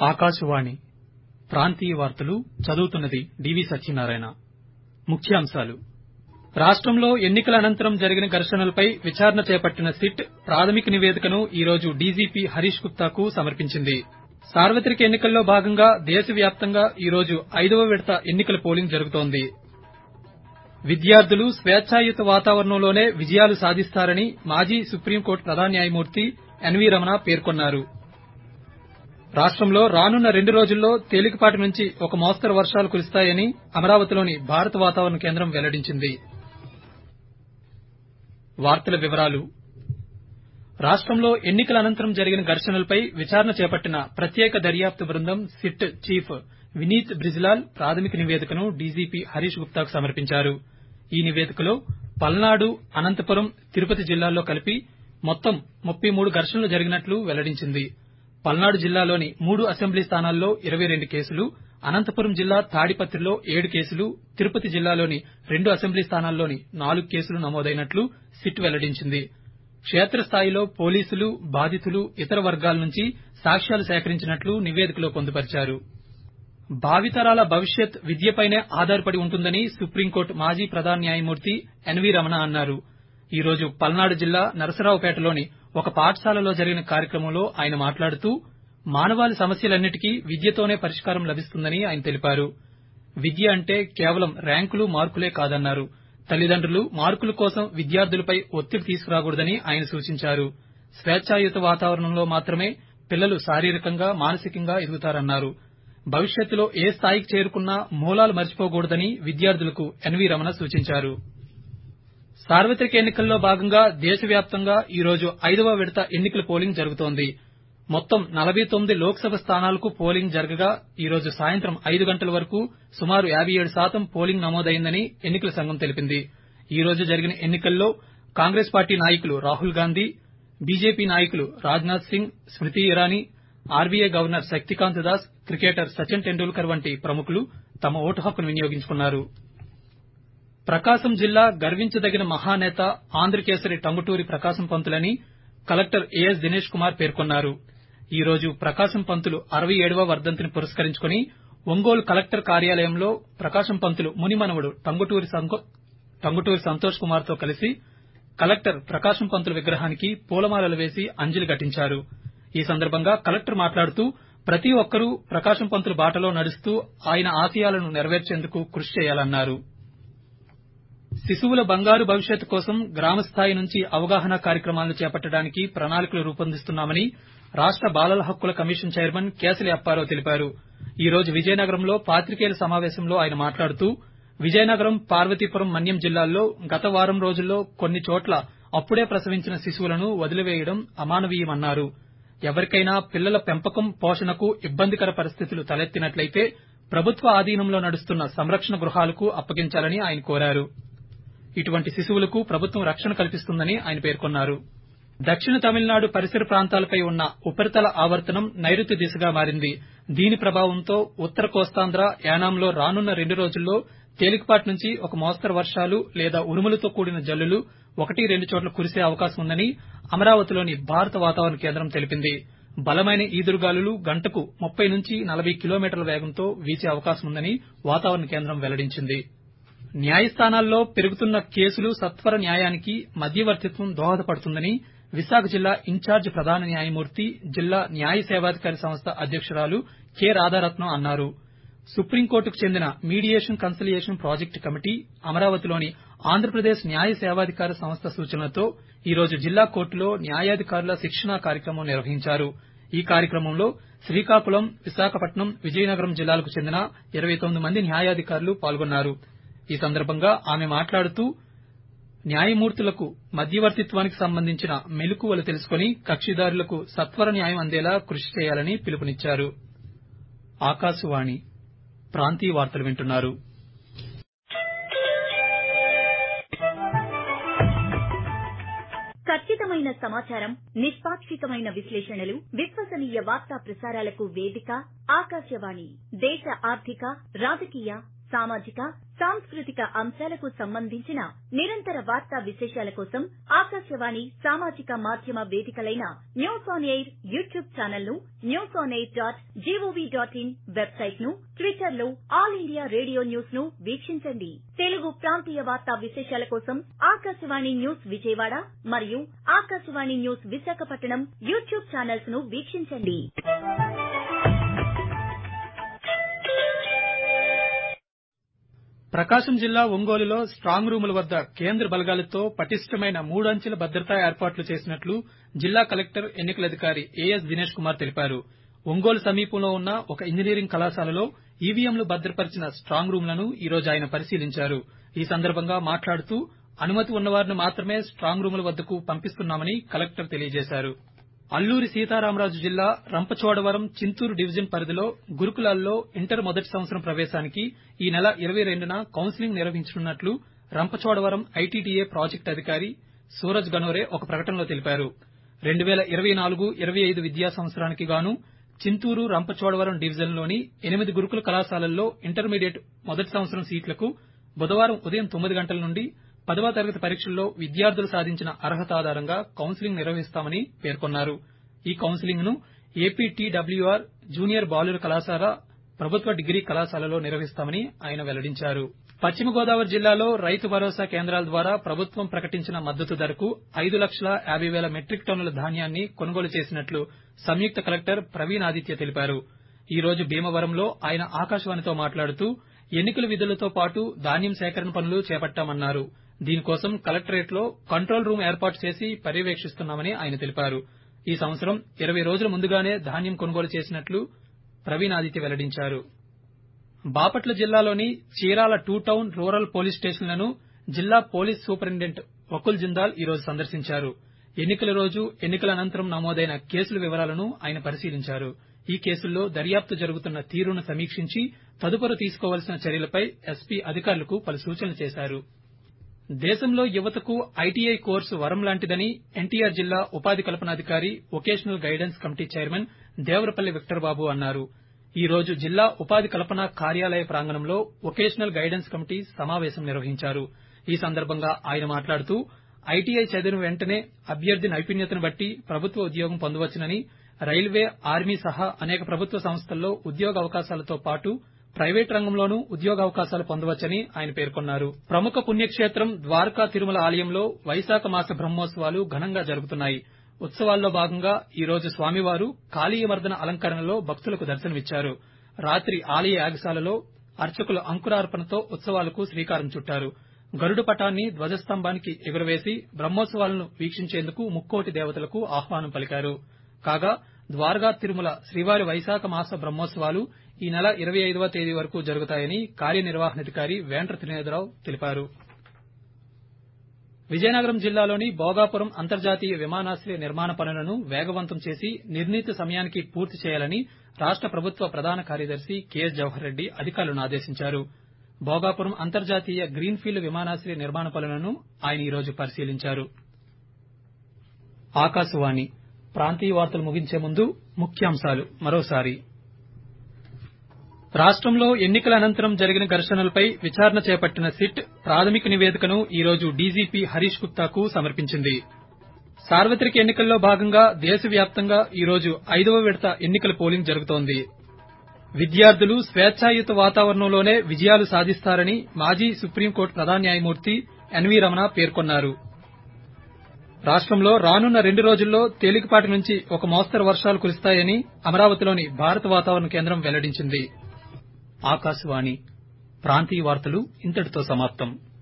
ఆకాశవాణి ప్రాంతీయ వార్తలు చదువుతున్నది డివి సత్యనారాయణ ముఖ్యాంశాలు రాష్టంలో ఎన్నికల అనంతరం జరిగిన ఘర్షణలపై విచారణ చేపట్టిన సిట్ ప్రాథమిక నివేదికను ఈ రోజు డీజీపీ హరీష్ గుప్తాకు సమర్పించింది సార్వత్రిక ఎన్నికల్లో భాగంగా దేశవ్యాప్తంగా ఈ రోజు ఐదవ విడత ఎన్నికల పోలింగ్ జరుగుతోంది విద్యార్థులు స్వేచ్ఛాయుత వాతావరణంలోనే విజయాలు సాధిస్తారని మాజీ సుప్రీంకోర్టు ప్రధాన న్యాయమూర్తి ఎన్వీ రమణ పేర్కొన్నారు రాష్టంలో రానున్న రెండు రోజుల్లో తేలికపాటి నుంచి ఒక మోస్తరు వర్షాలు కురుస్తాయని అమరావతిలోని భారత వాతావరణ కేంద్రం వెల్లడించింది వార్తల వివరాలు రాష్టంలో ఎన్నికల అనంతరం జరిగిన ఘర్షణలపై విచారణ చేపట్టిన ప్రత్యేక దర్యాప్తు బృందం సిట్ చీఫ్ వినీత్ బ్రిజ్లాల్ ప్రాథమిక నివేదికను డీజీపీ హరీష్ గుప్తాకు సమర్పించారు ఈ నివేదికలో పల్నాడు అనంతపురం తిరుపతి జిల్లాల్లో కలిపి మొత్తం ముప్పై మూడు ఘర్షణలు జరిగినట్లు వెల్లడించింది పల్నాడు జిల్లాలోని మూడు అసెంబ్లీ స్థానాల్లో ఇరవై రెండు కేసులు అనంతపురం జిల్లా తాడిపత్రిలో ఏడు కేసులు తిరుపతి జిల్లాలోని రెండు అసెంబ్లీ స్థానాల్లోని నాలుగు కేసులు నమోదైనట్లు సిట్ వెల్లడించింది క్షేత్రస్థాయిలో పోలీసులు బాధితులు ఇతర వర్గాల నుంచి సాక్ష్యాలు సేకరించినట్లు నివేదికలో పొందుపరిచారు భావితరాల భవిష్యత్ విద్యపైనే ఆధారపడి ఉంటుందని సుప్రీంకోర్టు మాజీ ప్రధాన న్యాయమూర్తి ఎన్వీ రమణ అన్నారు ఈ రోజు పల్నాడు జిల్లా నరసరావుపేటలోని ఒక పాఠశాలలో జరిగిన కార్యక్రమంలో ఆయన మాట్లాడుతూ మానవాళి సమస్యలన్నిటికీ విద్యతోనే పరిష్కారం లభిస్తుందని ఆయన తెలిపారు విద్య అంటే కేవలం ర్యాంకులు మార్కులే కాదన్నారు తల్లిదండ్రులు మార్కుల కోసం విద్యార్థులపై ఒత్తిడి తీసుకురాకూడదని ఆయన సూచించారు స్వేచ్ఛాయుత వాతావరణంలో మాత్రమే పిల్లలు శారీరకంగా మానసికంగా ఎదుగుతారన్నారు భవిష్యత్తులో ఏ స్థాయికి చేరుకున్నా మూలాలు మర్చిపోకూడదని విద్యార్థులకు ఎన్వీ రమణ సూచించారు సార్వత్రిక ఎన్నికల్లో భాగంగా దేశవ్యాప్తంగా ఈ రోజు ఐదవ విడత ఎన్నికల పోలింగ్ జరుగుతోంది మొత్తం నలభై తొమ్మిది లోక్సభ స్థానాలకు పోలింగ్ జరగగా ఈ రోజు సాయంత్రం ఐదు గంటల వరకు సుమారు యాబై ఏడు శాతం పోలింగ్ నమోదైందని ఎన్నికల సంఘం తెలిపింది ఈ రోజు జరిగిన ఎన్నికల్లో కాంగ్రెస్ పార్టీ నాయకులు రాహుల్ గాంధీ బీజేపీ నాయకులు Rajnath Singh Smriti Irani RBI governor Shaktikanta Das cricketer Sachin Tendulkar వంటి ప్రముఖులు తమ ఓటు హక్కును వినియోగించుకున్నారు ప్రకాశం జిల్లా గర్వించదగిన మహానేత ఆంధ్రకేసరి టంగుటూరి ప్రకాశం పంతులని కలెక్టర్ ఏఎస్ దినేష్ కుమార్ పేర్కొన్నారు ఈ రోజు ప్రకాశం పంతులు అరవై ఏడవ వర్దంతిని పురస్కరించుకుని ఒంగోలు కలెక్టర్ కార్యాలయంలో ప్రకాశం పంతులు మునిమనవడు టంగుటూరి టంగుటూరి సంతోష్ కుమార్ తో కలిసి కలెక్టర్ ప్రకాశం పంతులు విగ్రహానికి పూలమాలలు వేసి అంజలి ఘటించారు ఈ సందర్భంగా కలెక్టర్ మాట్లాడుతూ ప్రతి ఒక్కరూ ప్రకాశం పంతులు బాటలో నడుస్తూ ఆయన ఆశయాలను నెరవేర్చేందుకు కృషి చేయాలన్నారు శిశువుల బంగారు భవిష్యత్తు కోసం గ్రామస్థాయి నుంచి అవగాహన కార్యక్రమాలను చేపట్టడానికి ప్రణాళికలు రూపొందిస్తున్నామని రాష్ట బాలల హక్కుల కమిషన్ చైర్మన్ కేసలి అప్పారావు తెలిపారు ఈ రోజు విజయనగరంలో పాత్రికేయుల సమావేశంలో ఆయన మాట్లాడుతూ విజయనగరం పార్వతీపురం మన్యం జిల్లాల్లో గత వారం రోజుల్లో కొన్ని చోట్ల అప్పుడే ప్రసవించిన శిశువులను వదిలివేయడం అమానవీయమన్నారు ఎవరికైనా పిల్లల పెంపకం పోషణకు ఇబ్బందికర పరిస్థితులు తలెత్తినట్లయితే ప్రభుత్వ ఆధీనంలో నడుస్తున్న సంరక్షణ గృహాలకు అప్పగించాలని ఆయన కోరారు ఇటువంటి శిశువులకు ప్రభుత్వం రక్షణ కల్పిస్తుందని ఆయన పేర్కొన్నారు దక్షిణ తమిళనాడు పరిసర ప్రాంతాలపై ఉన్న ఉపరితల ఆవర్తనం నైరుతి దిశగా మారింది దీని ప్రభావంతో ఉత్తర కోస్తాంధ్ర యానాంలో రానున్న రెండు రోజుల్లో తేలికపాటి నుంచి ఒక మోస్తరు వర్షాలు లేదా ఉరుములతో కూడిన జల్లులు ఒకటి రెండు చోట్ల కురిసే అవకాశం ఉందని అమరావతిలోని భారత వాతావరణ కేంద్రం తెలిపింది బలమైన ఈదురుగాలులు గంటకు ముప్పై నుంచి నలభై కిలోమీటర్ల వేగంతో వీచే అవకాశం ఉందని వాతావరణ కేంద్రం వెల్లడించింది న్యాయస్థానాల్లో పెరుగుతున్న కేసులు సత్వర న్యాయానికి మధ్యవర్తిత్వం దోహదపడుతుందని విశాఖ జిల్లా ఇన్ఛార్జ్ ప్రధాన న్యాయమూర్తి జిల్లా న్యాయ సేవాధికారి సంస్థ అధ్యక్షురాలు కె రాధారత్నం అన్నారు సుప్రీంకోర్టుకు చెందిన మీడియేషన్ కన్సిలియేషన్ ప్రాజెక్టు కమిటీ అమరావతిలోని ఆంధ్రప్రదేశ్ న్యాయ సేవాధికార సంస్థ సూచనలతో ఈ రోజు జిల్లా కోర్టులో న్యాయాధికారుల శిక్షణా కార్యక్రమం నిర్వహించారు ఈ కార్యక్రమంలో శ్రీకాకుళం విశాఖపట్నం విజయనగరం జిల్లాలకు చెందిన ఇరవై తొమ్మిది మంది న్యాయాధికారులు పాల్గొన్నారు ఈ సందర్భంగా ఆమె మాట్లాడుతూ న్యాయమూర్తులకు మధ్యవర్తిత్వానికి సంబంధించిన మెలకువలు తెలుసుకుని కక్షిదారులకు సత్వర న్యాయం అందేలా కృషి చేయాలని పిలుపునిచ్చారు ఆకాశవాణి ప్రాంతీయ వార్తలు వింటున్నారు ఖచ్చితమైన సమాచారం నిష్పాక్షికమైన విశ్లేషణలు విశ్వసనీయ వార్తా ప్రసారాలకు వేదిక ఆకాశవాణి దేశ ఆర్థిక రాజకీయ సామాజిక సాంస్కృతిక అంశాలకు సంబంధించిన నిరంతర వార్తా విశేషాల కోసం ఆకాశవాణి సామాజిక మాధ్యమ వేదికలైన news on air YouTube channel ను news on air dot GOV dot in website ను ట్విట్టర్ లో ఆల్ ఇండియా రేడియో న్యూస్ ను వీక్షించండి తెలుగు ప్రాంతీయ వార్తా విశేషాల కోసం ఆకాశవాణి న్యూస్ విజయవాడ మరియు Akashvani news Visakhapatnam YouTube channels ను వీక్షించండి ప్రకాశం జిల్లా ఒంగోలులో స్టాంగ్ రూముల వద్ద కేంద్ర బలగాలతో పటిష్టమైన మూడంచెల భద్రతా ఏర్పాట్లు చేసినట్లు జిల్లా కలెక్టర్ ఎన్నికల అధికారి ఏఎస్ దినేష్ కుమార్ తెలిపారు ఒంగోలు సమీపంలో ఉన్న ఒక ఇంజనీరింగ్ కళాశాలలో ఈవీఎంలు భద్రపరిచిన స్టాంగ్ రూంలను ఈ రోజు ఆయన పరిశీలించారు ఈ సందర్భంగా మాట్లాడుతూ అనుమతి ఉన్నవారిని మాత్రమే స్టాంగ్ రూముల వద్దకు పంపిస్తున్నామని కలెక్టర్ తెలియజేశారు అల్లూరి సీతారామరాజు జిల్లా రంపచోడవరం చింతూరు డివిజన్ పరిధిలో గురుకులాల్లో ఇంటర్ మొదటి సంవత్సరం ప్రవేశానికి ఈ నెల ఇరవై రెండున కౌన్సిలింగ్ నిర్వహించనున్నట్లు రంపచోడవరం ఐటీడీఏ ప్రాజెక్టు అధికారి సూరజ్ గనోరే ఒక ప్రకటనలో తెలిపారు రెండు వేల ఇరవై నాలుగు ఇరవై ఐదు విద్యా సంవత్సరానికి గాను చింతూరు రంపచోడవరం డివిజన్లోని ఎనిమిది గురుకుల కళాశాలల్లో ఇంటర్మీడియట్ మొదటి సంవత్సరం సీట్లకు బుధవారం ఉదయం తొమ్మిది గంటల నుండి పదవ తరగతి పరీక్షల్లో విద్యార్థులు సాధించిన అర్హత ఆధారంగా కౌన్సిలింగ్ నిర్వహిస్తామని పేర్కొన్నారు ఈ కౌన్సిలింగ్ ను ఏపీటీడబ్ల్యూఆర్ జూనియర్ బాలుర కళాశాల ప్రభుత్వ డిగ్రీ కళాశాలలో నిర్వహిస్తామని ఆయన వెల్లడించారు పశ్చిమ గోదావరి జిల్లాలో రైతు భరోసా కేంద్రాల ద్వారా ప్రభుత్వం ప్రకటించిన మద్దతు ధరకు ఐదు లక్షల యాబై వేల మెట్రిక్ టన్నుల ధాన్యాన్ని కొనుగోలు చేసినట్లు సంయుక్త కలెక్టర్ ప్రవీణ్ ఆదిత్య తెలిపారు ఈ రోజు భీమవరంలో ఆయన ఆకాశవాణితో మాట్లాడుతూ ఎన్నికల విధులతో పాటు ధాన్యం సేకరణ పనులు చేపట్టామన్నారు దీనికోసం కలెక్టరేట్లో కంట్రోల్ రూమ్ ఏర్పాటు చేసి పర్యవేక్షిస్తున్నామని ఆయన తెలిపారు ఈ సంవత్సరం ఇరవై రోజుల ముందుగానే ధాన్యం కొనుగోలు చేసినట్లు ప్రవీణ్ ఆదిత్య వెల్లడించారు బాపట్ల జిల్లాలోని Chirala two town rural police స్టేషన్లను జిల్లా పోలీస్ సూపరింటెండెంట్ వకుల్ జిందాల్ ఈ రోజు సందర్శించారు ఎన్నికల రోజు ఎన్నికల అనంతరం నమోదైన కేసుల వివరాలను ఆయన పరిశీలించారు ఈ కేసుల్లో దర్యాప్తు జరుగుతున్న తీరును సమీక్షించి తదుపరి తీసుకోవాల్సిన చర్యలపై ఎస్పీ అధికారులకు పలు సూచనలు చేశారు దేశంలో యువతకు ఐటీఐ కోర్సు వరం లాంటిదని ఎన్టీఆర్ జిల్లా ఉపాధి కల్పనాధికారి vocational guidance committee chairman Devarapalli Victor Babu అన్నారు ఈ రోజు జిల్లా ఉపాధి కల్పన కార్యాలయ ప్రాంగణంలో వొకేషనల్ గైడెన్స్ కమిటీ సమావేశం నిర్వహించారు ఈ సందర్భంగా ఆయన మాట్లాడుతూ ఐటీఐ చదివిన వెంటనే అభ్యర్థి నైపుణ్యతను బట్టి ప్రభుత్వ ఉద్యోగం పొందవచ్చునని రైల్వే ఆర్మీ సహా అనేక ప్రభుత్వ సంస్థల్లో ఉద్యోగ అవకాశాలతో పాటు ప్రైవేట్ రంగంలోనూ ఉద్యోగావకాశాలు పొందవచ్చని ఆయన పేర్కొన్నారు ప్రముఖ పుణ్యక్షేత్రం ద్వారకా తిరుమల ఆలయంలో వైశాఖ మాస బ్రహ్మోత్సవాలు ఘనంగా జరుగుతున్నాయి ఉత్సవాల్లో భాగంగా ఈ రోజు స్వామివారు కాళీయమర్దన అలంకరణలో భక్తులకు దర్శనమిచ్చారు రాత్రి ఆలయ యాగశాలలో అర్చకులు అంకురార్పణతో ఉత్సవాలకు శ్రీకారం చుట్టారు గరుడ పటాన్ని ధ్వజస్తంభానికి ఎగురవేసి బ్రహ్మోత్సవాలను వీక్షించేందుకు ముక్కోటి దేవతలకు ఆహ్వానం పలికారు కాగా ద్వారకా తిరుమల శ్రీవారి వైశాఖ మాస బ్రహ్మోత్సవాలు ఈ నెల ఇరవై ఐదవ తేదీ వరకు జరుగుతాయని కార్యనిర్వహణాధికారి వేంట్ర త్రినేదరావు తెలిపారు విజయనగరం జిల్లాలోని భోగాపురం అంతర్జాతీయ విమానాశ్రయ నిర్మాణ పనులను వేగవంతం చేసి నిర్ణీత సమయానికి పూర్తి చేయాలని రాష్ట ప్రభుత్వ ప్రధాన కార్యదర్శి కెఎస్ జవహర్ రెడ్డి అధికారులను ఆదేశించారు భోగాపురం అంతర్జాతీయ గ్రీన్ఫీల్డ్ విమానాశ్రయ నిర్మాణ పనులను ఆయన ఈ రోజు పరిశీలించారు ఆకాశవాణి ప్రాంతీయ వార్తలు ముగించే ముందు ముఖ్యాంశాలు మరోసారి రాష్టంలో ఎన్నికల అనంతరం జరిగిన ఘర్షణలపై విచారణ చేపట్టిన సిట్ ప్రాథమిక నివేదికను ఈ రోజు డీజీపీ హరీష్ గుప్తాకు సమర్పించింది సార్వత్రిక ఎన్నికల్లో భాగంగా దేశవ్యాప్తంగా ఈ రోజు ఐదవ విడత ఎన్నికల పోలింగ్ జరుగుతోంది విద్యార్థులు స్వేచ్ఛాయుత వాతావరణంలోనే విజయాలు సాధిస్తారని మాజీ సుప్రీంకోర్టు ప్రధాన న్యాయమూర్తి ఎన్వీ రమణ పేర్కొన్నారు రాష్టంలో రానున్న రెండు రోజుల్లో తేలికపాటి నుంచి ఒక మోస్తరు వర్షాలు కురుస్తాయని అమరావతిలోని భారత వాతావరణ కేంద్రం వెల్లడించింది ఆకాశవాణి ప్రాంతీయ వార్తలు ఇంతటితో సమాప్తం